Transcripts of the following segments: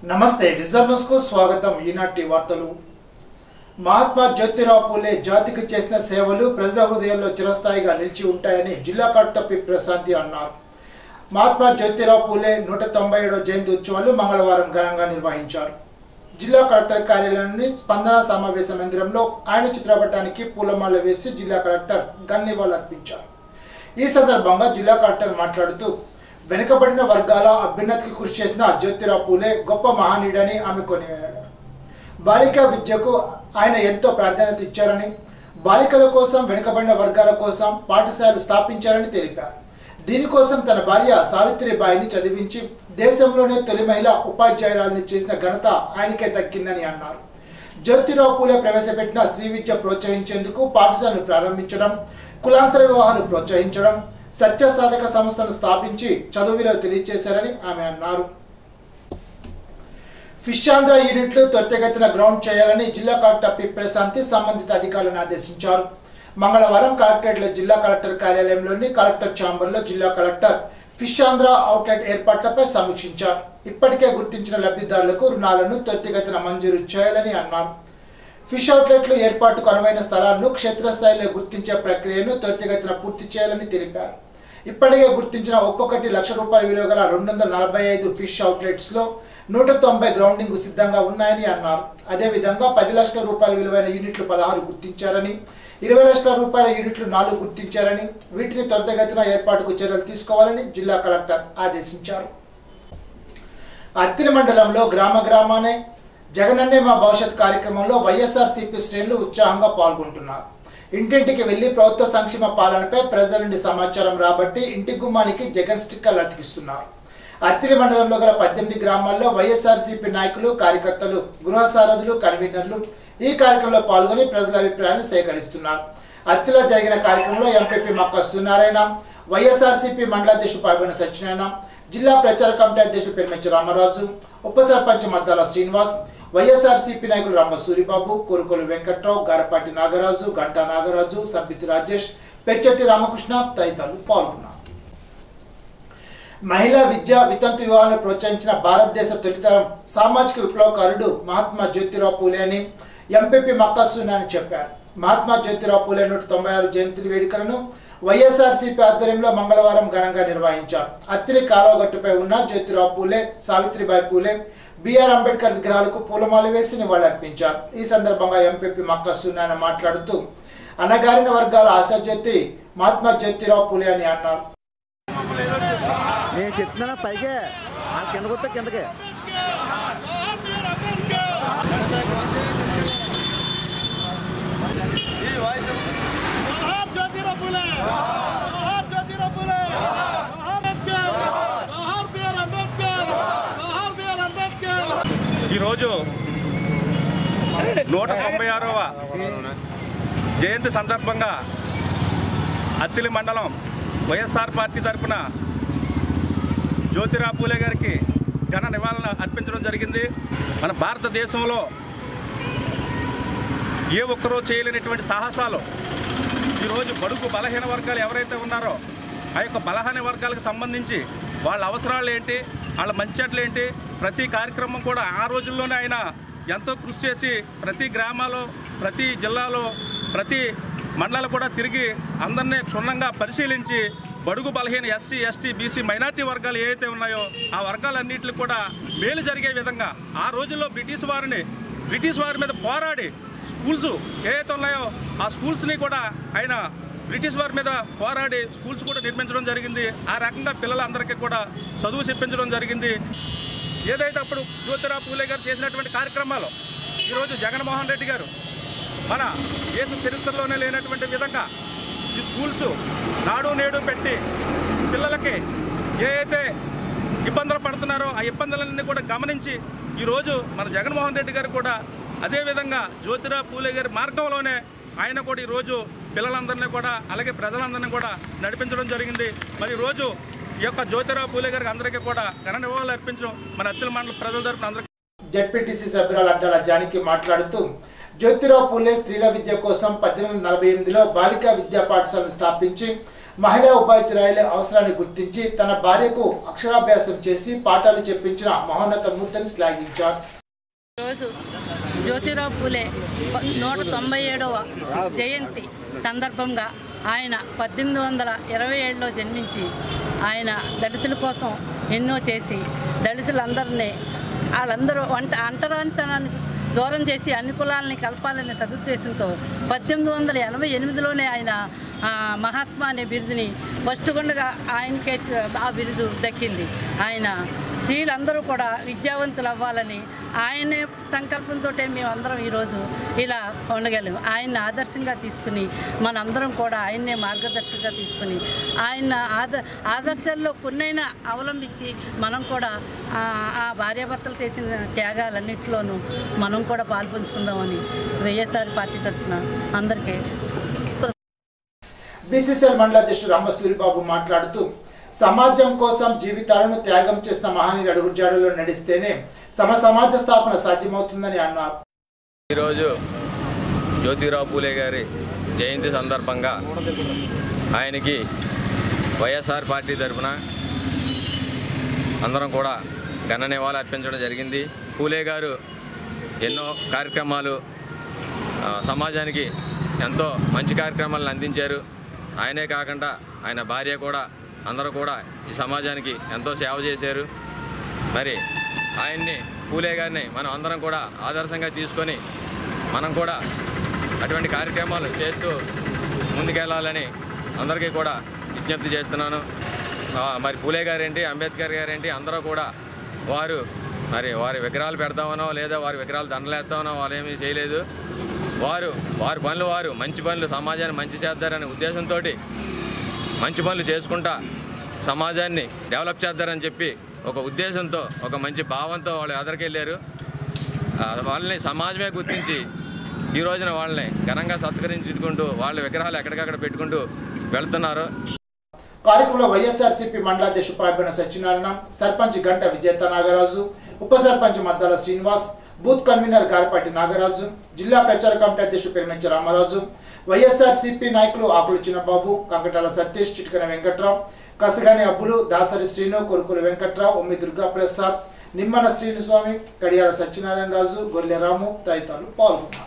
నమస్తే vision news కు స్వాగతం ఈనాటి వార్తలు మహాత్మా జ్యోతిరావు పూలే జాతికి చేసిన సేవలు ప్రజల హృదయాల్లో చిరస్థాయిగా నిలిచి ఉంటాయని జిల్లా కలెక్టర్ పి ప్రశాంతి అన్నారు మహాత్మా జ్యోతిరావు పూలే నూట తొంభై ఏడవ జయంతి ఉత్సవాలు మంగళవారం ఘనంగా నిర్వహించారు జిల్లా కలెక్టర్ కార్యాలయంలోని స్పందన సమావేశ మందిరంలో ఆయన చిత్రపటానికి పూలమాల వేసి జిల్లా కలెక్టర్ గన్నివాల్ అర్పించారు ఈ సందర్భంగా జిల్లా కలెక్టర్ మాట్లాడుతూ వెనుకబడిన వర్గాల అభ్యున్నతికి కృషి చేసిన జ్యోతిరావు పూలే గొప్ప మహనీయుడని ఆమె కొనియాడారు బాలికా విద్యకు ఆయన ఎంతో ప్రాధాన్యత ఇచ్చారని బాలికల కోసం వెనుకబడిన వర్గాల కోసం పాఠశాలలు స్థాపించారని తెలిపారు దీనికోసం తన భార్య సావిత్రిబాయిని చదివించి దేశంలోనే తొలి మహిళ ఉపాధ్యాయురాలిని చేసిన ఘనత ఆయనకే దక్కిందని అన్నారు జ్యోతిరావు పూలే ప్రవేశపెట్టిన స్త్రీ విద్య ప్రోత్సహించేందుకు పాఠశాలను ప్రారంభించడం కులాంతర వివాహాలు ప్రోత్సహించడం సత్య సాధక సంస్థను స్థాపించి చదువులో తెలియజేశారని ఆమె అన్నారు ఫిషాంధ్ర యూనిట్లు త్వరితగతిన గ్రౌండ్ చేయాలని జిల్లా కలెక్టర్ పి ప్రశాంతి సంబంధిత అధికారులను ఆదేశించారు మంగళవారం కలెక్టరేట్లో జిల్లా కలెక్టర్ కార్యాలయంలోని కలెక్టర్ ఛాంబర్లో జిల్లా కలెక్టర్ ఫిషాంధ్ర అవుట్లెట్ ఏర్పాట్లపై సమీక్షించారు ఇప్పటికే గుర్తించిన లబ్ధిదారులకు రుణాలను త్వరితగతిన మంజూరు చేయాలని అన్నారు ఫిష్ అవుట్లెట్లు ఏర్పాటుకు అనువైన స్థలాలను క్షేత్రస్థాయిలో గుర్తించే ప్రక్రియను త్వరితగతిన పూర్తి చేయాలని తెలిపారు ఇప్పటికే గుర్తించిన ఒక్కొక్కటి లక్ష రూపాయల విలువ గల రెండు వందల నలభై ఐదు ఫిష్ అవుట్లెట్స్ లో నూట తొంభై గ్రౌండింగ్ సిద్ధంగా ఉన్నాయని అన్నారు అదేవిధంగా పది లక్షల రూపాయల విలువైన యూనిట్లు పదహారు గుర్తించారని ఇరవై లక్షల రూపాయల యూనిట్లు నాలుగు గుర్తించారని వీటిని త్వరితగతిన ఏర్పాటుకు చర్యలు తీసుకోవాలని జిల్లా కలెక్టర్ ఆదేశించారు అత్తిలి మండలంలో గ్రామ గ్రామానే జగనన్నే మా భవిష్యత్ కార్యక్రమంలో వైఎస్ఆర్సీపీ శ్రేణులు ఉత్సాహంగా పాల్గొంటున్నారు ఇంటింటికి వెళ్లి ప్రభుత్వ సంక్షేమ పాలనపై ప్రజల నుండి సమాచారం రాబట్టి ఇంటి గుమ్మానికి జగన్ స్టిక్కర్లు అతికిస్తున్నారు అత్తిలి మండలంలో గల పద్దెనిమిది గ్రామాల్లో వైఎస్ఆర్సీపీ నాయకులు కార్యకర్తలు గృహ సారథులు కన్వీనర్లు ఈ కార్యక్రమంలో పాల్గొని ప్రజల అభిప్రాయాన్ని సేకరిస్తున్నారు అత్తిలో జరిగిన కార్యక్రమంలో ఎంపీపీ మక్క సూర్యనారాయణ వైఎస్ఆర్సీపీ మండలాధ్యక్షుడు పాల్గొన్న సత్యనారాయణ జిల్లా ప్రచార కమిటీ అధ్యక్షుడు పెరిమెంచి రామరాజు ఉప సర్పంచ్ మద్దాల శ్రీనివాస్ వైఎస్ఆర్సీపీ నాయకులు రామ సూరిబాబు కోరుకోలు వెంకట్రావు గారపాటి నాగరాజు గంటా నాగరాజు సంబితి రాజేష్ పెచ్చట్టి రామకృష్ణ తదితరులు పాల్గొన్నారు మహిళా విద్య వితంతు వివాహాలను ప్రోత్సహించిన భారతదేశ తొలితరం సామాజిక విప్లవకారుడు మహాత్మా జ్యోతిరావు పూలే అని ఎంపీపీ మక్కాసూనా అని చెప్పారు మహాత్మా జ్యోతిరావు పూలే నూట తొంభై ఆరు జయంతి వేడుకలను వైఎస్ఆర్సీపీ ఆధ్వర్యంలో మంగళవారం ఘనంగా నిర్వహించారు అత్తిలి కాలువగట్టుపై ఉన్న జ్యోతిరావు పూలే సావిత్రిబాయి పూలే బిఆర్ అంబేద్కర్ విగ్రహాలకు పూలమాల వేసి నివాళులర్పించారు ఈ సందర్భంగా ఎంపీపీ మక్క సున్నాన మాట్లాడుతూ అణగారిన వర్గాల ఆశాజ్యోతి మహాత్మా జ్యోతిరావు పూలే అని అన్నారు నేను చెప్తున్నా పైకే ఆ కింద కొత్త కిందకే जोहार ज्योतिराव फुले जोहार ज्योतिराव फुले जोहार अंबेडकर जोहार बिआर अंबेडकर जोहार बिआर अंबेडकर ఈరోజు నూట తొంభై ఆరవ జయంతి సందర్భంగా అత్తిలి మండలం వైఎస్ఆర్ పార్టీ తరఫున జ్యోతిరావు పూలే గారికి ఘన నివాళులు అర్పించడం జరిగింది మన భారతదేశంలో ఏ ఒక్కరూ చేయలేనటువంటి సాహసాలు ఈరోజు బడుగు బలహీన వర్గాలు ఎవరైతే ఉన్నారో ఆ యొక్క బలహీన వర్గాలకు సంబంధించి వాళ్ళ అవసరాలు ఏంటి వాళ్ళ మంచెట్లు ఏంటి ప్రతి కార్యక్రమం కూడా ఆ రోజుల్లోనే ఆయన ఎంతో కృషి చేసి ప్రతి గ్రామాల్లో ప్రతి జిల్లాలో ప్రతి మండలాలు కూడా తిరిగి అందరినీ క్షుణ్ణంగా పరిశీలించి బడుగు బలహీన ఎస్సీ ఎస్టీ బీసీ మైనార్టీ వర్గాలు ఏవైతే ఉన్నాయో ఆ వర్గాలన్నింటికి కూడా మేలు జరిగే విధంగా ఆ రోజుల్లో బ్రిటిష్ వారిని బ్రిటిష్ వారి మీద పోరాడి స్కూల్స్ ఏవైతే ఉన్నాయో ఆ స్కూల్స్ని కూడా ఆయన బ్రిటిష్ వారి మీద పోరాడి స్కూల్స్ కూడా నిర్మించడం జరిగింది ఆ రకంగా పిల్లలందరికీ కూడా చదువు చెప్పించడం జరిగింది ఏదైతే అప్పుడు జ్యోతిరావు పూలే గారు చేసినటువంటి కార్యక్రమాలు ఈరోజు జగన్మోహన్ రెడ్డి గారు మన దేశ చరిత్రలోనే లేనటువంటి విధంగా ఈ స్కూల్స్ నాడు నేడు పెట్టి పిల్లలకి ఏ అయితే ఇబ్బందులు పడుతున్నారో ఆ ఇబ్బందులన్నీ కూడా గమనించి ఈరోజు మన జగన్మోహన్ రెడ్డి గారు కూడా అదేవిధంగా జ్యోతిరావు పూలే గారి మార్గంలోనే ఆయన కూడా ఈరోజు పిల్లలందరినీ కూడా అలాగే ప్రజలందరినీ కూడా నడిపించడం జరిగింది మరి ఈరోజు ఈ యొక్క జ్యోతిరావు పూలే గారికి అందరికీ కూడా ఘన నివాళులు అర్పించడం మన అత్తిల మండల ప్రజల తరపున అందరికీ జడ్పీటీసీ సభ్యురాలు అడ్డాల జానికి మాట్లాడుతూ జ్యోతిరావు పూలే స్త్రీల విద్య కోసం పద్దెనిమిది వందల నలభై ఎనిమిదిలో బాలికా విద్యా పాఠశాలను స్థాపించి మహిళా ఉపాధ్యాయుల అవసరాన్ని గుర్తించి తన భార్యకు అక్షరాభ్యాసం చేసి పాఠాలు చెప్పించిన మహోన్నత మూర్తిని శ్లాఘించారు రోజు జ్యోతిరావు పూలే ప- నూట తొంభై ఏడవ జయంతి సందర్భంగా ఆయన పద్దెనిమిది వందల ఇరవై ఏడులో జన్మించి ఆయన దళితుల కోసం ఎన్నో చేసి దళితులందరినీ వాళ్ళందరూ వంట అంటరానితనానికి దూరం చేసి అన్ని కులాలని కలపాలనే సదుద్దేశంతో పద్దెనిమిది వందల ఎనభై ఎనిమిదిలోనే ఆయన ఆ, మహాత్మా అనే బిరుదుని ఫస్ట్ గుండగా ఆయనకే చ- ఆ బిరుదు దక్కింది ఆయన స్త్రీలందరూ కూడా విద్యావంతులు అవ్వాలని ఆయనే సంకల్పంతో మేమందరం ఈరోజు ఇలా ఉండగలం ఆయన్ని ఆదర్శంగా తీసుకుని మనందరం కూడా ఆయన్నే మార్గదర్శకంగా తీసుకుని ఆయన ఆద ఆదర్శాల్లో కొన్నైనా అవలంబించి మనం కూడా ఆ ఆ భార్యాభర్తలు చేసిన త్యాగాలన్నింటిలోనూ మనం కూడా పాల్పంచుకుందామని వైఎస్ఆర్ పార్టీ తరఫున అందరికీ బీసీసీఎల్ మండల అధ్యక్షుడు రామ సూరిబాబు మాట్లాడుతూ సమాజం కోసం జీవితాలను త్యాగం చేసిన మహానీయుడు అడుగుజాడులో నడిస్తేనే సమ సమాజ స్థాపన సాధ్యమవుతుందని అన్నారు ఈరోజు జ్యోతిరావు పూలే గారి జయంతి సందర్భంగా ఆయనకి వైఎస్ఆర్ పార్టీ తరఫున అందరం కూడా ఘన నివాళులు అర్పించడం జరిగింది పూలే గారు ఎన్నో కార్యక్రమాలు ఆ, సమాజానికి ఎంతో మంచి కార్యక్రమాలను అందించారు ఆయనే కాకుండా ఆయన భార్య కూడా అందరూ కూడా ఈ సమాజానికి ఎంతో సేవ చేశారు మరి ఆయన్ని పూలే గారిని మనం అందరం కూడా ఆదర్శంగా తీసుకొని మనం కూడా అటువంటి కార్యక్రమాలు చేస్తూ ముందుకెళ్ళాలని అందరికీ కూడా విజ్ఞప్తి చేస్తున్నాను ఆ, మరి పూలే గారేంటి అంబేద్కర్ గారేంటి అందరూ కూడా వారు మరి వారి విగ్రహాలు పెడతామనో లేదా వారి విగ్రహాలు దండలేస్తామనో వాళ్ళు ఏమీ చేయలేదు వారు వారి పనులు వారు మంచి పనులు సమాజాన్ని మంచి చేద్దారనే ఉద్దేశంతో మంచి పనులు చేసుకుంటా సమాజాన్ని డెవలప్ చేద్దారని చెప్పి ఒక ఉద్దేశంతో ఒక మంచి భావంతో వాళ్ళు ఎదరికెళ్ళారు ఆ, వాళ్ళని సమాజమే గుర్తించి ఈ రోజున వాళ్ళని ఘనంగా సత్కరించుకుంటూ వాళ్ళ విగ్రహాలు ఎక్కడికక్కడ పెట్టుకుంటూ వెళ్తున్నారు కార్యక్రమంలో వైఎస్ఆర్సీపీ మండలాధ్యక్షుడు పాల్గొన్న సత్యనారాయణ సర్పంచ్ గంట విజేత నాగరాజు ఉప సర్పంచ్ మద్దాల శ్రీనివాస్ బూత్ కన్వీనర్ గారిపాటి నాగరాజు జిల్లా ప్రచార కమిటీ అధ్యక్షుడు పెరిమెంచ రామరాజు వైఎస్ఆర్సీపీ నాయకులు ఆకులు చిన్నబాబు కంకటాల సతీష్ చిట్కన వెంకట్రావు కసగాని అబ్బులు దాసరి శ్రీను కొరుకుల వెంకట్రావు ఉమ్మి దుర్గా ప్రసాద్ నిమ్మన శ్రీనిస్వామి కడియాల సత్యనారాయణ రాజు గొల్లె రాము తదితరులు పాల్గొన్నారు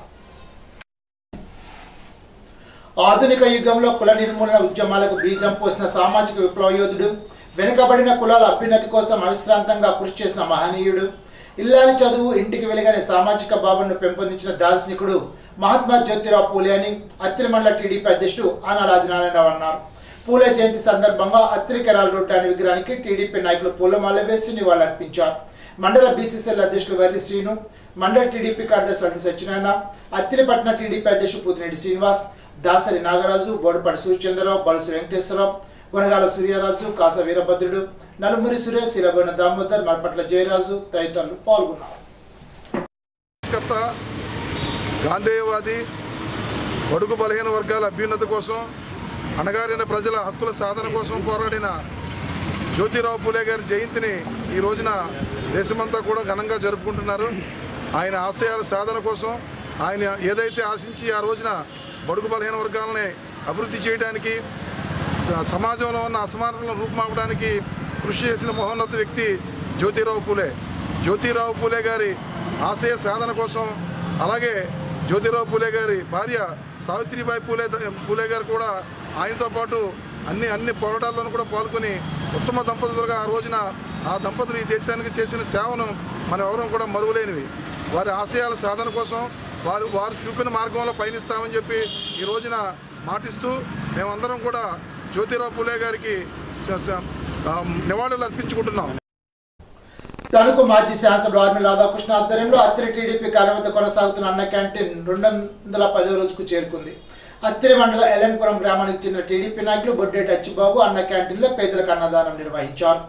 ఆధునిక యుగంలో కుల నిర్మూలన ఉద్యమాలకు బీజం పోసిన సామాజిక విప్లవ యోధుడు వెనుకబడిన కులాల అభ్యున్నతి కోసం అవిశ్రాంతంగా కృషి చేసిన మహనీయుడు ఇల్లాలి చదువు ఇంటికి వెలుగని సామాజిక భావనను పెంపొందించిన దార్శనికుడు మహాత్మా జ్యోతిరావు పూలే అని అత్తిలి మండల టీడీపీ అధ్యక్షుడు ఆనాల ఆదినారాయణరావు అన్నారు పూలే జయంతి సందర్భంగా అత్తిలి కెరాల రోడ్డు అనే విగ్రహానికి టీడీపీ నాయకులు పూలమాల వేసి నివాళులర్పించారు మండల బీసీసీఎల్ అధ్యక్షులు వర్రి శ్రీను మండల టీడీపీ కార్యదర్శి అల్లి సత్యనారాయణ అత్తిలిపట్న టీడీపీ అధ్యక్షుడు పుతిరెడ్డి శ్రీనివాస్ దాసరి నాగరాజు బోడపాటి సూర్యచంద్రరావు బలుసు వెంకటేశ్వరరావు గుణగాల సూర్యరాజు కాస వీరభద్రుడు నలుమురి సురేష్ శిలబోయిన దామోదర్ మరపట్ల జయరాజు తదితరులు పాల్గొన్నారు కర్త గాంధేయవాది బడుగు బలహీన వర్గాల అభ్యున్నతి కోసం అణగారిన ప్రజల హక్కుల సాధన కోసం పోరాడిన జ్యోతిరావు పూలే గారి జయంతిని ఈ రోజున దేశమంతా కూడా ఘనంగా జరుపుకుంటున్నారు ఆయన ఆశయాల సాధన కోసం ఆయన ఏదైతే ఆశించి ఆ రోజున బడుగు బలహీన వర్గాలని అభివృద్ధి చేయడానికి ఆ, సమాజంలో ఉన్న అసమానతలను రూపుమాపడానికి కృషి చేసిన మహోన్నత వ్యక్తి జ్యోతిరావు పూలే జ్యోతిరావు పూలే గారి ఆశయ సాధన కోసం అలాగే జ్యోతిరావు పూలే గారి భార్య సావిత్రిబాయి పూలే పూలే గారు కూడా ఆయనతో పాటు అన్ని అన్ని పోరాటాల్లోనూ కూడా పాల్గొని ఉత్తమ దంపతులుగా ఆ రోజున ఆ దంపతులు ఈ దేశానికి చేసిన సేవను మనం ఎవరూ కూడా మరువలేనివి వారి ఆశయాల సాధన కోసం వారు వారు చూపిన మార్గంలో పయనిస్తామని చెప్పి ఈ రోజున మాటిస్తూ మేమందరం కూడా జ్యోతిరావు పూలే గారికి స- స- ఆ, నివాళులు అర్పించుకుంటున్నాం తణుకు మాజీ శాసకుడు ఆర్మి రాధాకృష్ణ ఆధ్వర్యంలో అత్తిరి టీడీపీ కార్యం వద్ద కొనసాగుతున్న అన్న క్యాంటీన్ రెండు వందల పదో రోజుకు చేరుకుంది అత్తిరి మండల ఎలన్పురం గ్రామానికి చెందిన టీడీపీ నాయకులు బొడ్డేటి అచ్చిబాబు అన్న క్యాంటీన్లో పేదలకు అన్నదానం నిర్వహించారు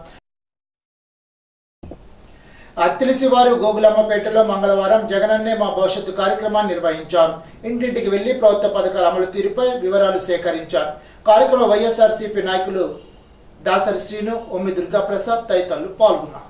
అత్తిలి శివారు గోగులమ్మపేటలో మంగళవారం జగనన్నే మా భవిష్యత్తు కార్యక్రమాన్ని నిర్వహించారు ఇంటింటికి వెళ్లి ప్రభుత్వ పథకాల అమలు తీరుపై వివరాలు సేకరించారు కార్యక్రమంలో వైఎస్ఆర్సీపీ నాయకులు దాసరి శ్రీను ఒమ్మి దుర్గాప్రసాద్ తదితరులు పాల్గొన్నారు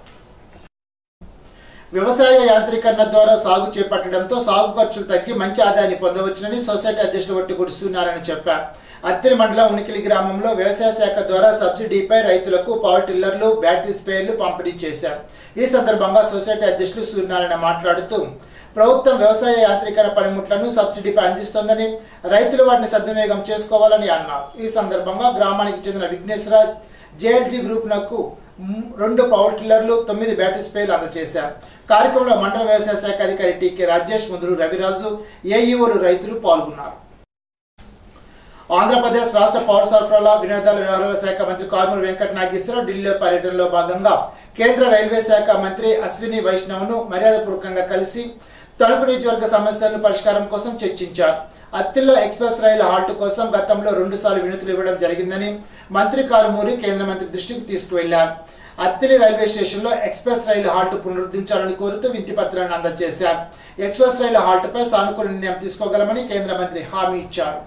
వ్యవసాయ యాంత్రీకరణ ద్వారా సాగు చేపట్టడంతో సాగు ఖర్చులు తగ్గి మంచి ఆదాయాన్ని పొందవచ్చునని సొసైటీ అధ్యక్షుడు వట్టిగుడి సూర్యనారాయణ చెప్పారు అత్తిలి మండలం ఉనికిలి గ్రామంలో వ్యవసాయ శాఖ ద్వారా సబ్సిడీపై రైతులకు పవర్ టిల్లర్లు బ్యాటరీ స్ప్రేయర్లు పంపిణీ చేశారు ఈ సందర్భంగా సొసైటీ అధ్యక్షులు సూర్యనారాయణ మాట్లాడుతూ ప్రభుత్వం వ్యవసాయ యాంత్రీకరణ పనిముట్లను సబ్సిడీపై అందిస్తోందని రైతులు వాటిని సద్వినియోగం చేసుకోవాలని అన్నారు ఈ సందర్భంగా గ్రామానికి చెందిన విఘ్నేశ్వరరాజ్ జేఎల్జీ గ్రూప్ నకు రెండు పవర్ టిల్లర్లు తొమ్మిది బ్యాటరీ స్ప్రేలు అందజేశారు కార్యక్రమంలో మండల వ్యవసాయ శాఖ అధికారి టీకే రాజేష్ ముదురు రవిరాజు ఏఈఓలు రైతులు పాల్గొన్నారు ఆంధ్రప్రదేశ్ రాష్ట్ర పౌర సరఫరాల వినోదాల వ్యవహారాల శాఖ మంత్రి కారుమూరి వెంకట నాగేశ్వరరావు ఢిల్లీలో పర్యటనలో భాగంగా కేంద్ర రైల్వే శాఖ మంత్రి అశ్విని వైష్ణవ్ను మర్యాదపూర్వకంగా కలిసి తణుకు నియోజకవర్గ సమస్యలను పరిష్కారం కోసం చర్చించారు అత్తిల్లో ఎక్స్ప్రెస్ రైలు హాల్ట్ కోసం గతంలో రెండుసార్లు వినతులు ఇవ్వడం జరిగిందని మంత్రి కారుమూరి కేంద్ర మంత్రి దృష్టికి తీసుకువెళ్లారు అత్తిలి రైల్వే స్టేషన్లో ఎక్స్ప్రెస్ రైలు హాల్ట్ పునరుద్ధరించాలని కోరుతూ వింతి పత్రాన్ని అందజేశారు ఎక్స్ప్రెస్ రైలు హాల్ట్పై సానుకూల నిర్ణయం తీసుకోగలమని కేంద్ర మంత్రి హామీ ఇచ్చారు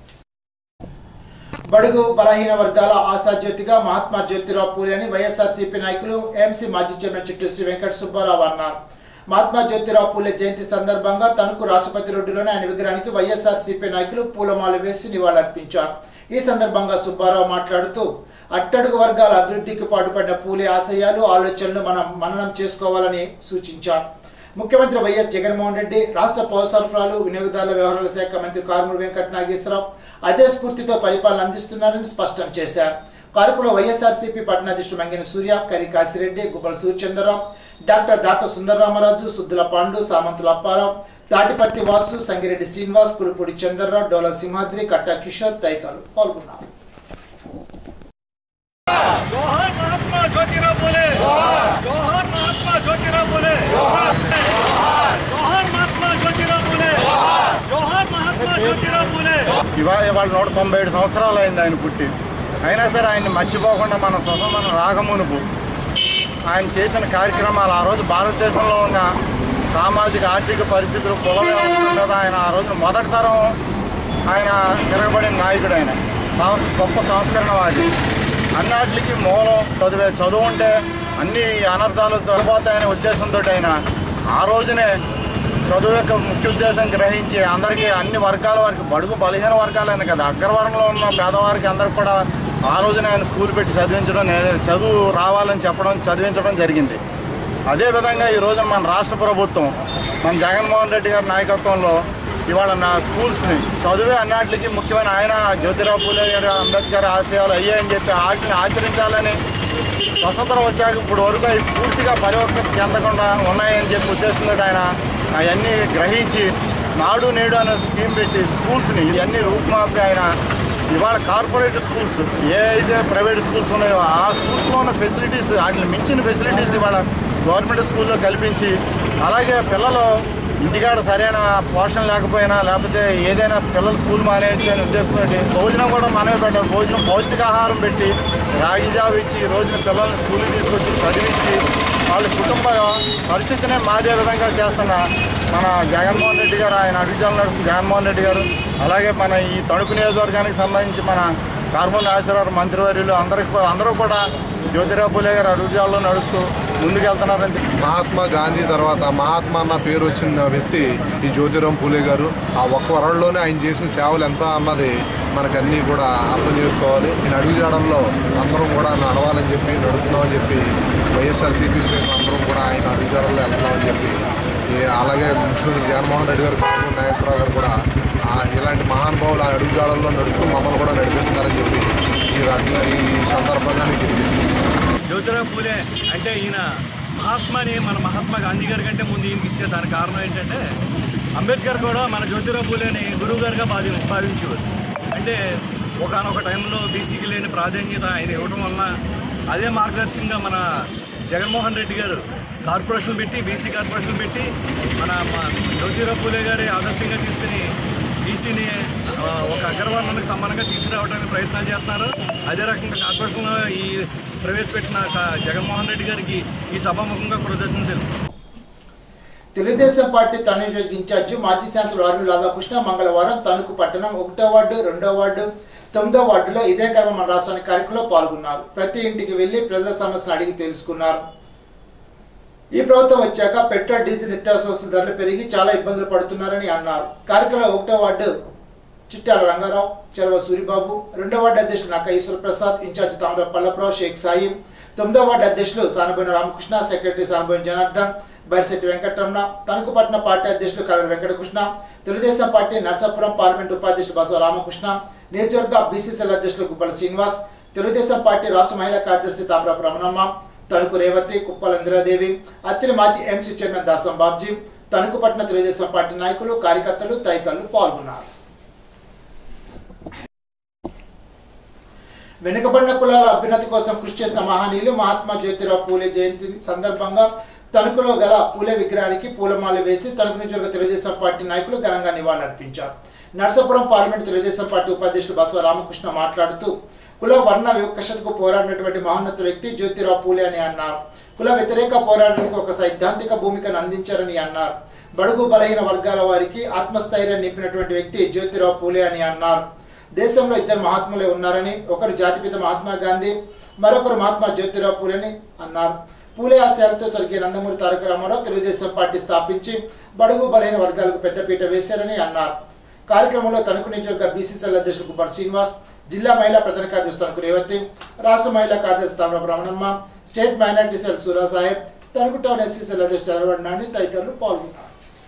బడుగు బలహీన వర్గాల ఆశాజ్యోతిగా మహాత్మా జ్యోతిరావు పూలే అని వైఎస్ఆర్సీపీ నాయకులు ఎంసీ మాజీ చైర్మన్ చిట్టు శ్రీ వెంకట సుబ్బారావు అన్నారు మహాత్మా జ్యోతిరావు పూలే జయంతి సందర్భంగా తణుకు రాష్ట్రపతి రోడ్డులోని ఆయన విగ్రహానికి వైఎస్ఆర్సీపీ నాయకులు పూలమాల వేసి నివాళులర్పించారు ఈ సందర్భంగా సుబ్బారావు మాట్లాడుతూ అట్టడుగు వర్గాల అభివృద్ధికి పాటుపడిన పూలే ఆశయాలు ఆలోచనలు మనం మననం చేసుకోవాలని సూచించారు ముఖ్యమంత్రి వైఎస్ జగన్మోహన్ రెడ్డి రాష్ట్ర పౌర సరఫరాలు వినియోగదారుల వ్యవహారాల శాఖ మంత్రి కారుమూరి వెంకట నాగేశ్వరరావు అదే స్ఫూర్తితో పరిపాలన అందిస్తున్నారని స్పష్టం చేశారు కార్యక్రమంలో వైఎస్ఆర్సీపీ పట్టణాధ్యక్షుడు మంగిన సూర్య కరి కాశిరెడ్డి గుబ్బల సూర్యచంద్రరావు డాక్టర్ దాట సుందరరామరాజు సుద్దుల పాండు సామంతుల అప్పారావు తాటిపత్తి వాసు సంగిరెడ్డి శ్రీనివాస్ కురుపూడి చంద్రరావు డోల సింహాద్రి కట్టా కిషోర్ తదితరులు పాల్గొన్నారు జోహార్ మహాత్మా జ్యోతిరావు పూలే జోహార్ మహాత్మా జ్యోతిరావు పూలే జోహార్ మహాత్మా జ్యోతిరావు పూలే జోహార్ మహాత్మా జ్యోతిరావు పూలే ఇవాళ ఇవాళ నూట తొంభై ఏడు సంవత్సరాలు అయింది ఆయన పుట్టి అయినా సరే ఆయన్ని మర్చిపోకుండా మన స్వతంత్రం రాగమునుపు ఆయన చేసిన కార్యక్రమాలు ఆ రోజు భారతదేశంలో ఉన్న సామాజిక ఆర్థిక పరిస్థితులు కుల వ్యవస్థ మీద ఆయన ఆ రోజు మొదటి తరం ఆయన తిరగబడిన నాయకుడు ఆయన సంస్ గొప్ప సంస్కరణవాది అన్నిటికి మూలం చదివే చదువు ఉంటే అన్ని అనర్థాలు తొలగిపోతాయనే ఉద్దేశంతో ఆయన ఆ రోజునే చదువు యొక్క ముఖ్య ఉద్దేశం గ్రహించి అందరికీ అన్ని వర్గాల వారికి బడుగు బలహీన వర్గాలైన కదా అగ్రవర్ణంలో ఉన్న పేదవారికి అందరికి కూడా ఆ రోజున ఆయన స్కూల్ పెట్టి చదివించడం నే- చదువు రావాలని చెప్పడం చదివించడం జరిగింది అదేవిధంగా ఈ రోజున మన రాష్ట్ర ప్రభుత్వం మన జగన్మోహన్ రెడ్డి గారి నాయకత్వంలో ఇవాళ నా స్కూల్స్ని చదువే అన్నిటికీ ముఖ్యమైన ఆయన జ్యోతిరావు పూలే గారు అంబేద్కర్ ఆశయాలు అయ్యాయని చెప్పి వాటిని ఆచరించాలని స్వతంత్రం వచ్చాక ఇప్పుడు వరకు అవి పూర్తిగా పరివర్తన చెందకుండా ఉన్నాయని చెప్పి ఉద్దేశంతో ఆయన అవన్నీ గ్రహించి నాడు నేడు అనే స్కీమ్ పెట్టి స్కూల్స్ని ఇవన్నీ రూపుమాపి ఆయన ఇవాళ కార్పొరేట్ స్కూల్స్ ఏ అయితే ప్రైవేట్ స్కూల్స్ ఉన్నాయో ఆ స్కూల్స్లో ఉన్న ఫెసిలిటీస్ వాటిని మించిన ఫెసిలిటీస్ ఇవాళ గవర్నమెంట్ స్కూల్లో కల్పించి అలాగే పిల్లలు ఇంటికాడ సరైన పోషణ లేకపోయినా లేకపోతే ఏదైనా పిల్లలు స్కూల్ మానేయచ్చు అనే ఉద్దేశంతో భోజనం కూడా మనమే పెట్టాలి భోజనం పౌష్టికాహారం పెట్టి రాగి జావ ఇచ్చి ఈ రోజున పిల్లల్ని స్కూల్కి తీసుకొచ్చి చదివించి వాళ్ళ కుటుంబ పరిస్థితినే మారే విధంగా చేస్తున్న మన జగన్మోహన్ రెడ్డి గారు ఆయన అడుగుజాలు నడుపుతున్న జగన్మోహన్ రెడ్డి గారు అలాగే మన ఈ తణుకు నియోజకవర్గానికి సంబంధించి మన కార్బన్ నాగేశ్వరరావు మంత్రివర్యులు అందరికి కూడా- అందరూ కూడా జ్యోతిరావు పూలే గారు అడుగుజాల్లో నడుస్తూ ముందుకెళ్తున్నారని మహాత్మా గాంధీ తర్వాత మహాత్మా అన్న పేరు వచ్చిన వ్యక్తి ఈ జ్యోతిరాం పూలే గారు ఆ ఒక్క వరల్డ్లోనే ఆయన చేసిన సేవలు ఎంత అన్నది మనకన్నీ కూడా అర్థం చేసుకోవాలి నేను అడుగుజాడల్లో అందరం కూడా నడవాలని చెప్పి నడుస్తున్నామని చెప్పి వైఎస్ఆర్సీపీ శ్రేణులు అందరం కూడా ఆయన అడుగుజాడల్లో వెళ్తున్నామని చెప్పి ఈ అలాగే ముఖ్యమంత్రి జగన్మోహన్ రెడ్డి గారు కాంగ్రెస్ నాగేశ్వరరావు గారు కూడా ఆ ఇలాంటి మహానుభావులు ఆ అడుగుజాడల్లో నడుస్తూ మమ్మల్ని కూడా నడిపిస్తున్నారని చెప్పి ఈ రకంగా ఈ సందర్భంగా నేను తెలియజేస్తున్నాను జ్యోతిరావు పూలే అంటే ఈయన మహాత్మాని మన మహాత్మా గాంధీ గారి కంటే ముందు ఈయనకి ఇచ్చే దానికి కారణం ఏంటంటే అంబేద్కర్ కూడా మన జ్యోతిరావు పూలేని గురువు గారుగా భావి భావించేవారు అంటే ఒకనొక టైంలో బీసీకి లేని ప్రాధాన్యత ఆయన ఇవ్వడం వలన అదే మార్గదర్శకంగా మన జగన్మోహన్ రెడ్డి గారు కార్పొరేషన్ పెట్టి బీసీ కార్పొరేషన్ పెట్టి మన మన జ్యోతిరావు పూలే గారి ఆదర్శంగా తీసుకుని బీసీని ఒక అగ్రవర్ణానికి సమానంగా తీసుకురావడానికి ప్రయత్నాలు చేస్తున్నారు అదే రకంగా కార్పొరేషన్లో ఈ ప్రవేశపెట్టిన క- జగన్మోహన్ రెడ్డి గారికి ఈ సభాముఖంగా కృతజ్ఞతలు తెలుపుతున్నాను తెలుగుదేశం పార్టీ తన నియోజక ఇన్ఛార్జి మాజీ శాసనసభ్యులు ఆర్వి రాధాకృష్ణ మంగళవారం తణుకు పట్టణం ఒకటో వార్డు రెండో వార్డు తొమ్మిదో వార్డులో ఇదే కర్మ మన రాష్ట్రానికి కార్యక్రమంలో పాల్గొన్నారు ప్రతి ఇంటికి వెళ్లి ప్రజల సమస్యలు అడిగి తెలుసుకున్నారు ఈ ప్రభుత్వం వచ్చాక పెట్రోల్ డీజిల్ నిత్యావసర వస్తువుల ధరలు పెరిగి చాలా ఇబ్బందులు పడుతున్నారని అన్నారు కార్యక్రమంలో ఒకటో వార్డు చిట్టాల రంగారావు చెలవ సూరిబాబు రెండవ వార్డు అధ్యక్షులు నక్క ఈశ్వర ప్రసాద్ ఇన్ఛార్జ్ తామర పల్లప్రావు షేక్ సాయి తొమ్మిదవ వార్డు అధ్యక్షులు సానబోయిన రామకృష్ణ సెక్రటరీ సానబోయిన జనార్దన్ బరిశెట్టి వెంకటరమణ తణుకుపట్న పార్టీ అధ్యక్షులు కలర్ వెంకటకృష్ణ తెలుగుదేశం పార్టీ నర్సాపురం పార్లమెంట్ ఉపాధ్యక్షులు బసవ రామకృష్ణ నియోజకవర్గ బీసీసీఎల్ అధ్యక్షులు గుబ్బల శ్రీనివాస్ తెలుగుదేశం పార్టీ రాష్ట్ర మహిళా కార్యదర్శి తామరపు రమణమ్మ తణుకు రేవతి కుప్పల ఇందిరాదేవి అత్తిలి మాజీ ఎంసీ చైర్మన్ దాసం బాబ్జీ తణుకుపట్న తెలుగుదేశం పార్టీ నాయకులు కార్యకర్తలు తదితరులు పాల్గొన్నారు వెనుకబడిన కులాల అభ్యున్నతి కోసం కృషి చేసిన మహనీయులు మహాత్మా జ్యోతిరావు పూలే జయంతి సందర్భంగా తణుకులో గల పూలే విగ్రహానికి పూలమాల వేసి తణుకు నియోజకవర్గ తెలుగుదేశం పార్టీ నాయకులు ఘనంగా నివాళులర్పించారు నర్సాపురం పార్లమెంట్ తెలుగుదేశం పార్టీ ఉపాధ్యక్షులు బసవ రామకృష్ణ మాట్లాడుతూ కుల వర్ణ వివక్షతకు పోరాడినటువంటి మహోన్నత వ్యక్తి జ్యోతిరావు పూలే అని అన్నారు కుల వ్యతిరేక పోరాటానికి ఒక సైద్ధాంతిక భూమికను అందించారని అన్నారు బడుగు బలహీన వర్గాల వారికి ఆత్మస్థైర్యం నింపినటువంటి వ్యక్తి జ్యోతిరావు పూలే అని అన్నారు దేశంలో ఇద్దరు మహాత్ములే ఉన్నారని ఒకరు జాతిపిత మహాత్మా గాంధీ మరొకరు మహాత్మా జ్యోతిరావు పూలేని అన్నారు పూలే ఆశయాలతో స్వర్గీయ నందమూరి తారక రామారావు తెలుగుదేశం పార్టీ స్థాపించి బడుగు బలైన వర్గాలకు పెద్దపీట వేశారని అన్నారు కార్యక్రమంలో తణుకు నియోజకవర్గ బీసీసీఎల్ అధ్యక్షులు కుమార్ శ్రీనివాస్ జిల్లా మహిళా ప్రధాన కార్యదర్శి తణుకు రేవతి రాష్ట్ర మహిళా కార్యదర్శి Tamarapu Ramanamma state minority cell Sura Saheb Tanuku town SCCL అధ్యక్షుడు చదవడి నాని తదితరులు పాల్గొన్నారు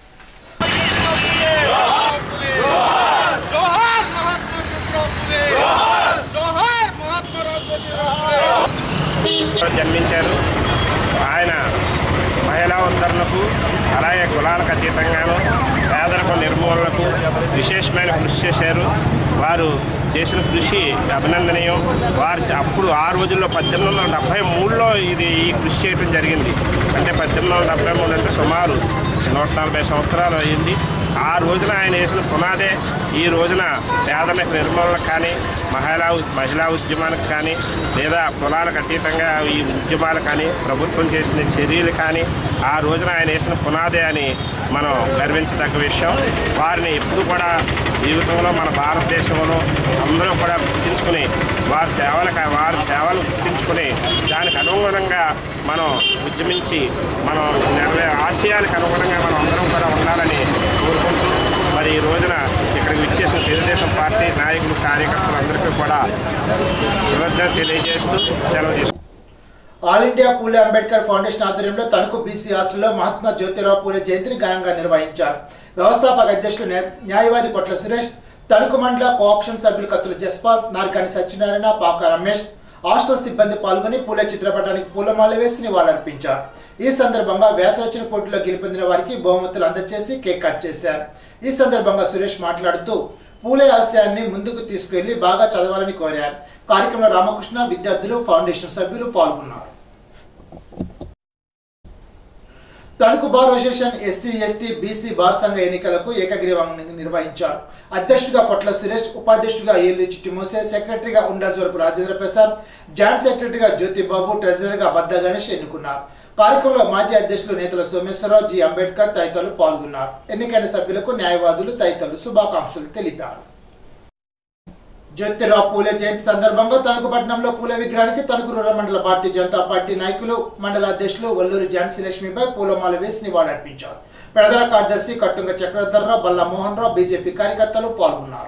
జన్మించారు ఆయన మహిళా ఉద్ధరణకు అలాగే కులాలకు అతీతంగాను పేదరికం నిర్మూలనకు విశేషమైన కృషి చేశారు వారు చేసిన కృషి అభినందనీయం వారు చ- అప్పుడు ఆ రోజుల్లో పద్దెనిమిది వందల డెబ్బై మూడులో ఇది ఈ కృషి చేయడం జరిగింది అంటే పద్దెనిమిది వందల డెబ్బై మూడు అంటే సుమారు నూట నలభై సంవత్సరాలు అయ్యింది ఆ రోజున ఆయన వేసిన పునాదే ఈ రోజున పేదరిక నిర్మూలనకు కానీ మహిళా ఉ- మహిళా ఉద్యమానికి కానీ లేదా కులాలకు అతీతంగా ఈ ఉద్యమాలు కానీ ప్రభుత్వం చేసిన చర్యలు కానీ ఆ రోజున ఆయన వేసిన పునాదే అని మనం గర్వించదగ్గ విషయం వారిని ఎప్పుడు కూడా జీవితంలో మన భారతదేశంలో అందరూ కూడా గుర్తించుకుని వారి సేవలకు వారి సేవలు గుర్తించుకుని దానికి అనుగుణంగా మనం ఉద్యమించి మనం నెరవే ఆశయాలకు అనుగుణంగా మనం అందరం కూడా ఉండాలని కోరుకుంటూ మరి ఈ రోజున ఇక్కడికి విచ్చేసిన తెలుగుదేశం పార్టీ నాయకులు కార్యకర్తలందరికీ కూడా కృతజ్ఞత తెలియజేస్తూ సెలవు తీసుకుంటున్నాను. All India Phule Ambedkar foundation ఆధ్వర్యంలో తణుకు బీసీ హాస్టల్లో మహాత్మా జ్యోతిరావు పూలే జయంతిని ఘనంగా నిర్వహించారు వ్యవస్థాపక అధ్యక్షులు న్యా- న్యాయవాది కొట్ల సురేష్ తణుకు మండల కోఆప్షన్ సభ్యులు కత్తులు జస్పాల్ నార్కాని సత్యనారాయణ పాక రమేష్ హాస్టల్ సిబ్బంది పాల్గొని పూలే చిత్రపటానికి పూలమాల వేసి నివాళులర్పించారు ఈ సందర్భంగా వ్యాసరచన పోటీలో గెలుపొందిన వారికి బహుమతులు అందజేసి కేక్ కట్ చేశారు ఈ సందర్భంగా సురేష్ మాట్లాడుతూ పూలే ఆశయాన్ని ముందుకు తీసుకెళ్లి బాగా చదవాలని కోరారు కార్యక్రమంలో రామకృష్ణ విద్యార్థులు ఫౌండేషన్ సభ్యులు పాల్గొన్నారు Tanuku bar association SC ST BC bar సంఘ ఎన్నికలకు ఏకగ్రీవంగా నిర్వహించారు అధ్యక్షుడిగా పొట్ల సురేష్ ఉపాధ్యక్షుడిగా ఏలి చిట్టి మోసే సెక్రటరీగా ఉండాజోరపు రాజేంద్ర ప్రసాద్ జాయింట్ సెక్రటరీగా జ్యోతిబాబు ట్రెజరర్గా బద్ద గణేష్ ఎన్నుకున్నారు కార్యక్రమంలో మాజీ అధ్యక్షులు నేతల సోమేశ్వరరావు జి అంబేద్కర్ తదితరులు పాల్గొన్నారు ఎన్నికైన సభ్యులకు న్యాయవాదులు తదితరులు శుభాకాంక్షలు తెలిపారు జ్యోతిరావు పూలే జయంతి సందర్భంగా తణుకుపట్నంలో పూలే విగ్రహానికి తణుకు రూరల్ మండల భారతీయ జనతా పార్టీ నాయకులు మండల అధ్యక్షులు వల్లూరి ఝాన్సీ లక్ష్మిపై పూలమాల వేసి నివాళులర్పించారు ప్రధాన కార్యదర్శి కట్టుంగ చక్రధర్రావు బల్ల మోహన్ రావు బీజేపీ కార్యకర్తలు పాల్గొన్నారు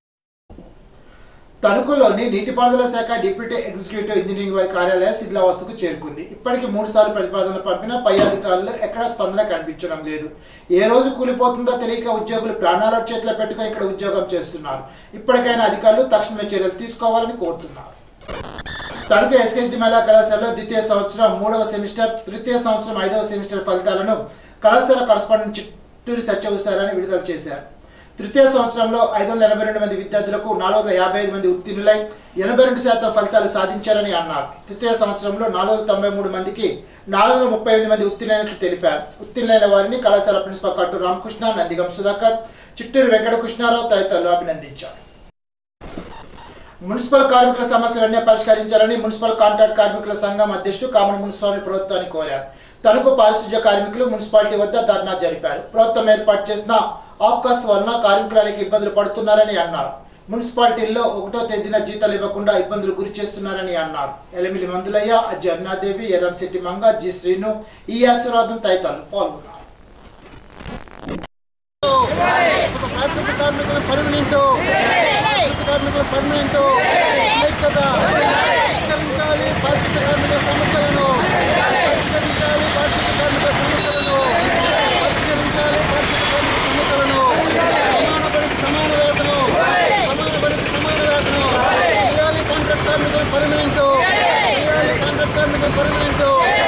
తణుకులోని నీటిపారుదల శాఖ డిప్యూటీ ఎగ్జిక్యూటివ్ ఇంజనీరింగ్ వారి కార్యాలయం శిథిలావస్థకు చేరుకుంది ఇప్పటికి మూడు సార్లు ప్రతిపాదనలు పంపినా పై అధికారులు ఎక్కడా స్పందన కనిపించడం లేదు ఏ రోజు కూలిపోతుందో తెలియక ఉద్యోగులు ప్రాణాల చేతిలో పెట్టుకుని ఇక్కడ ఉద్యోగం చేస్తున్నారు ఇప్పటికైనా అధికారులు తక్షణమే చర్యలు తీసుకోవాలని కోరుతున్నారు తణుకు ఎస్ఎస్డి మహిళా కళాశాలలో ద్వితీయ సంవత్సరం మూడవ సెమిస్టర్ తృతీయ సంవత్సరం ఐదవ సెమిస్టర్ ఫలితాలను కళాశాల కరస్పాండెంట్ చిట్టూరి సత్యవసారాన్ని విడుదల చేశారు తృతీయ సంవత్సరంలో ఐదు వందల ఎనభై రెండు మంది విద్యార్థులకు నాలుగు వందల యాభై ఐదు మంది ఉత్తీర్ణులై ఎనభై రెండు శాతం ఫలితాలు సాధించారని అన్నారు తృతీయ సంవత్సరంలో నాలుగు వందల తొంభై మూడు మందికి నాలుగు వందల ముప్పై ఎనిమిది మంది ఉత్తీర్ణులైనట్లు తెలిపారు ఉత్తీర్ణులైన వారిని కళాశాల ప్రిన్సిపల్ కట్టు రామకృష్ణ నందిగం సుధాకర్ చిట్టూరు వెంకటకృష్ణారావు తదితరులు అభినందించారు మున్సిపల్ కార్మికుల సమస్యలన్నీ పరిష్కరించాలని మున్సిపల్ కాంట్రాక్ట్ కార్మికుల సంఘం అధ్యక్షుడు కామన్ మున్స్వామి ప్రభుత్వాన్ని కోరారు తణుకు పారిశుధ్య కార్మికులు మున్సిపాలిటీ వద్ద ధర్నా జరిపారు ప్రభుత్వం ఏర్పాటు చేసిన ఆఫ్కాస్ వలన కార్మికులకి ఇబ్బందులు పడుతున్నారని అన్నారు మున్సిపాలిటీల్లో ఒకటో తేదీన జీతాలు ఇవ్వకుండా ఇబ్బందులు గురి చేస్తున్నారని అన్నారు ఎలిమిలి మందులయ్య అజ్జి అరుణాదేవి ఎర్రంశెట్టి మంగ జి శ్రీను ఈ ఆశీర్వాదం తదితరులు పాల్గొన్నారు కార్మికులను పర్మనెంట్ పారిశుద్ధ కార్మికుల పర్మనెంట్ ఐక్యత పరిష్కరించాలి పారిశుద్ధ కార్మికుల సమస్యలను పరిష్కరించాలి పారిశుద్ధ కార్మికుల సమస్యలను పరిష్కరించాలి పారిశుద్ధ కార్మికుల సమస్యలను సమాన పనికి సమాన వేతనం సమాన పనికి సమాన వేతనం చేయాలి కాంట్రాక్ట్ కార్మికుల పర్మనెంట్ చేయాలి కాంట్రాక్ట్ కార్మికుల పర్మనెంట్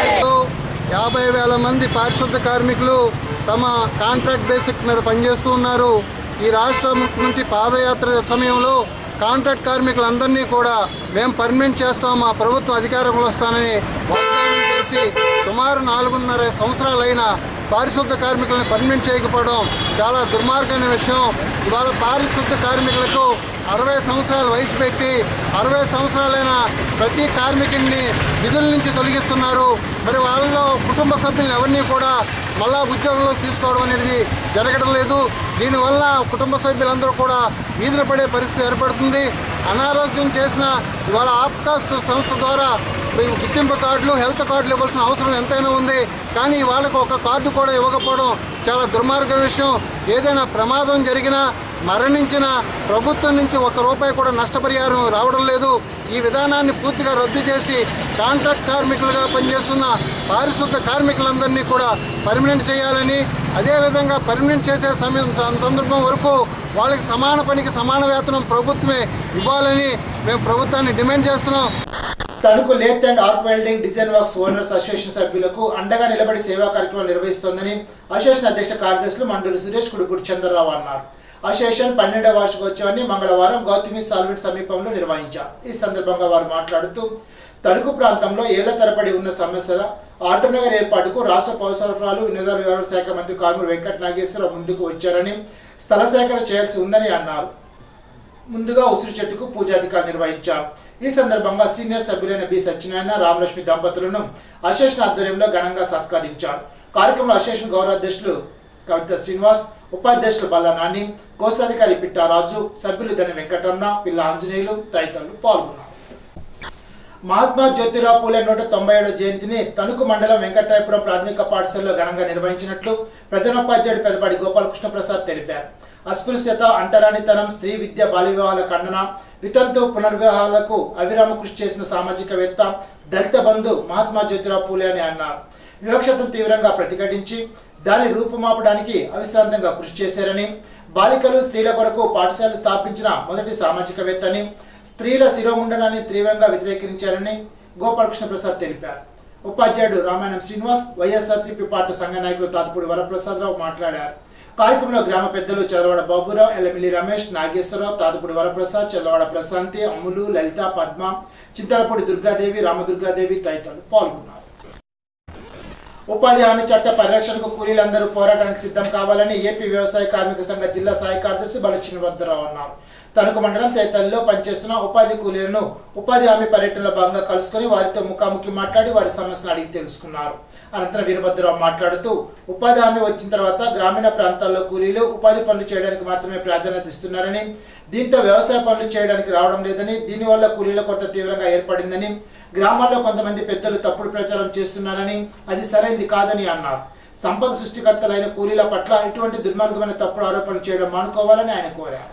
యాభై వేల మంది పారిశుద్ధ కార్మికులు తమ కాంట్రాక్ట్ బేసిక్ మీద పనిచేస్తూ ఉన్నారు ఈ రాష్ట్ర ముఖ్యమంత్రి పాదయాత్ర సమయంలో కాంట్రాక్ట్ కార్మికులందరినీ కూడా మేము పర్మనెంట్ చేస్తాం మా ప్రభుత్వం అధికారంలో వస్తానని వాగ్దానం చేసి సుమారు నాలుగున్నర సంవత్సరాలైన పారిశుద్ధ కార్మికులను పర్మనెంట్ చేయకపోవడం చాలా దుర్మార్గమైన విషయం ఇవాళ పారిశుద్ధ కార్మికులకు అరవై సంవత్సరాల వయసు పెట్టి అరవై సంవత్సరాలైన ప్రతి కార్మికుడిని విధుల నుంచి తొలగిస్తున్నారు మరి వాళ్ళలో కుటుంబ సభ్యులను ఎవరిని కూడా మళ్ళా ఉద్యోగంలో తీసుకోవడం అనేది జరగడం లేదు దీనివల్ల కుటుంబ సభ్యులందరూ కూడా వీధిన పడే పరిస్థితి ఏర్పడుతుంది అనారోగ్యం చేసిన ఇవాళ ఆప్కాస్ సంస్థ ద్వారా ఈ గుర్తింపు కార్డులు హెల్త్ కార్డులు ఇవ్వాల్సిన అవసరం ఎంతైనా ఉంది కానీ వాళ్ళకు ఒక కార్డు కూడా ఇవ్వకపోవడం చాలా దుర్మార్గ విషయం ఏదైనా ప్రమాదం జరిగినా మరణించిన ప్రభుత్వం నుంచి ఒక్క రూపాయి కూడా నష్టపరిహారం రావడం లేదు ఈ విధానాన్ని పూర్తిగా రద్దు చేసి కాంట్రాక్ట్ కార్మికులుగా పనిచేస్తున్న పారిశుద్ధ కార్మికులందరినీ కూడా పర్మనెంట్ చేయాలని అదేవిధంగా పర్మనెంట్ చేసే సమయం సందర్భం వరకు వాళ్ళకి సమాన పనికి సమాన వేతనం ప్రభుత్వమే ఇవ్వాలని మేము ప్రభుత్వాన్ని డిమాండ్ చేస్తున్నాం Tanuku lathe and arc welding design works owners association సభ్యులకు అండగా నిలబడి సేవా కార్యక్రమాలు నిర్వహిస్తోందని అసోసియేషన్ అధ్యక్ష కార్యదర్శులు మండలి సురేష్ కుడుకుడి చంద్రరావు అన్నారు అసోసియేషన్ పన్నెండవ వార్షికోత్సవాన్ని మంగళవారం గౌతమి సాల్వెంట్ సమీపంలో నిర్వహించారు ఈ సందర్భంగా వారు మాట్లాడుతూ తణుకు ప్రాంతంలో ఏళ్ల తరబడి ఉన్న సమస్యల ఆటోనగర్ ఏర్పాటుకు రాష్ట్ర పౌర సరఫరాలు వినోదాల వ్యవహారాల శాఖ మంత్రి కారుమూరి వెంకట నాగేశ్వరరావు ముందుకు వచ్చారని స్థల సేకరణ చేయాల్సి ఉందని అన్నారు ముందుగా ఉసిరి చెట్టుకు పూజాధికారులు నిర్వహించారు ఈ సందర్భంగా సీనియర్ సభ్యులైన బి సత్యనారాయణ రామలక్ష్మి దంపతులను అశేషన్ ఆధ్వర్యంలో ఘనంగా సత్కరించారు కార్యక్రమంలో అశేషన్ గౌరవ అధ్యక్షులు కవిత శ్రీనివాస్ ఉపాధ్యక్షులు బల్ల నాని కోశాధికారి పిట్టారాజు సభ్యులు దని వెంకటరమణ పిల్ల ఆంజనేయులు తదితరులు పాల్గొన్నారు మహాత్మా జ్యోతిరావు పూలే నూట తొంభై ఏడో జయంతిని తణుకు మండలం వెంకటాయపురం ప్రాథమిక పాఠశాలలో ఘనంగా నిర్వహించినట్లు ప్రధానోపాధ్యాయుడు పెదపాటి గోపాలకృష్ణ ప్రసాద్ తెలిపారు అస్పృశ్యత అంటరానితనం స్త్రీ విద్య బాల్య వివాహాల ఖండన వితంతు పునర్వివాహాలకు అవిరామ కృషి చేసిన సామాజికవేత్త దళిత బంధు మహాత్మా జ్యోతిరావు పూలే అని అన్నారు వివక్షతను తీవ్రంగా ప్రతిఘటించి దాని రూపుమాపడానికి అవిశ్రాంతంగా కృషి చేశారని బాలికలు స్త్రీల కొరకు పాఠశాలలు స్థాపించిన మొదటి సామాజికవేత్త అని స్త్రీల శిరోముండనాన్ని తీవ్రంగా వ్యతిరేకించారని గోపాలకృష్ణ ప్రసాద్ తెలిపారు ఉపాధ్యాయుడు రామాయణం శ్రీనివాస్ వైఎస్ఆర్సీపీ పార్టీ సంఘ నాయకులు తాతపూడి వరప్రసాదరావు మాట్లాడారు కార్యక్రమంలో గ్రామ పెద్దలు చదవాడ బాబురావు ఎల్లమిల్లి రమేష్ నాగేశ్వరరావు తాతపూడి వరప్రసాద్ చల్లవాడ ప్రశాంతి అమ్ములు లలిత పద్మ చింతలపూడి దుర్గాదేవి రామదుర్గాదేవి తదితరులు పాల్గొన్నారు ఉపాధి హామీ చట్ట పరిరక్షణకు కూలీలందరూ పోరాటానికి సిద్ధం కావాలని ఏపీ వ్యవసాయ కార్మిక సంఘ జిల్లా సహాయ కార్యదర్శి బలచిన వద్దరావు అన్నారు తణుకు మండలం తేతల్లో పనిచేస్తున్న ఉపాధి కూలీలను ఉపాధి హామీ పర్యటనలో భాగంగా కలుసుకొని వారితో ముఖాముఖి మాట్లాడి వారి సమస్యను అడిగి తెలుసుకున్నారు అనంతరం వీరభద్రరావు మాట్లాడుతూ ఉపాధి హామీ వచ్చిన తర్వాత గ్రామీణ ప్రాంతాల్లో కూలీలు ఉపాధి పనులు చేయడానికి మాత్రమే ప్రాధాన్యత ఇస్తున్నారని దీంతో వ్యవసాయ పనులు చేయడానికి రావడం లేదని దీనివల్ల కూలీల కొరత తీవ్రంగా ఏర్పడిందని గ్రామాల్లో కొంతమంది పెద్దలు తప్పుడు ప్రచారం చేస్తున్నారని అది సరైంది కాదని అన్నారు సంపద సృష్టికర్తలైన కూలీల పట్ల ఇటువంటి దుర్మార్గమైన తప్పుడు ఆరోపణలు చేయడం మానుకోవాలని ఆయన కోరారు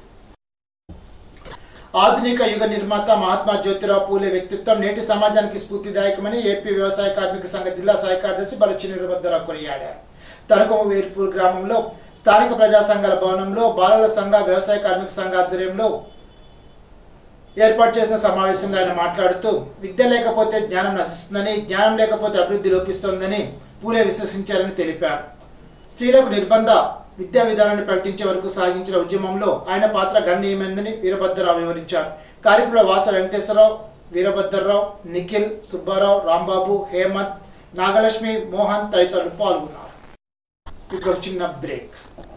ఆధునిక యుగ నిర్మాత మహాత్మా జ్యోతిరావు పూలే వ్యక్తిత్వం నేటి సమాజానికి స్ఫూర్తిదాయకమని ఏపీ వ్యవసాయ కార్మిక సంఘ జిల్లా సహాయ కార్యదర్శి బలచి నిరుభద్రరావు కొనియాడారు తనకు వేర్పూర్ గ్రామంలో స్థానిక ప్రజా సంఘాల భవనంలో బాలల సంఘ వ్యవసాయ కార్మిక సంఘ ఆధ్వర్యంలో ఏర్పాటు చేసిన సమావేశంలో ఆయన మాట్లాడుతూ విద్య లేకపోతే జ్ఞానం నశిస్తుందని జ్ఞానం లేకపోతే అభివృద్ధి లోపిస్తోందని పూలే విశ్వసించారని తెలిపారు స్త్రీలకు నిర్బంధ విద్యా విధానాన్ని ప్రకటించే వరకు సాగించిన ఉద్యమంలో ఆయన పాత్ర గణనీయమైందని వీరభద్రరావు వివరించారు కార్యక్రమంలో వాస వెంకటేశ్వరరావు వీరభద్రరావు నిఖిల్ సుబ్బారావు రాంబాబు హేమంత్ నాగలక్ష్మి మోహన్ తదితరులు పాల్గొన్నారు ఇప్పుడు ఒక చిన్న బ్రేక్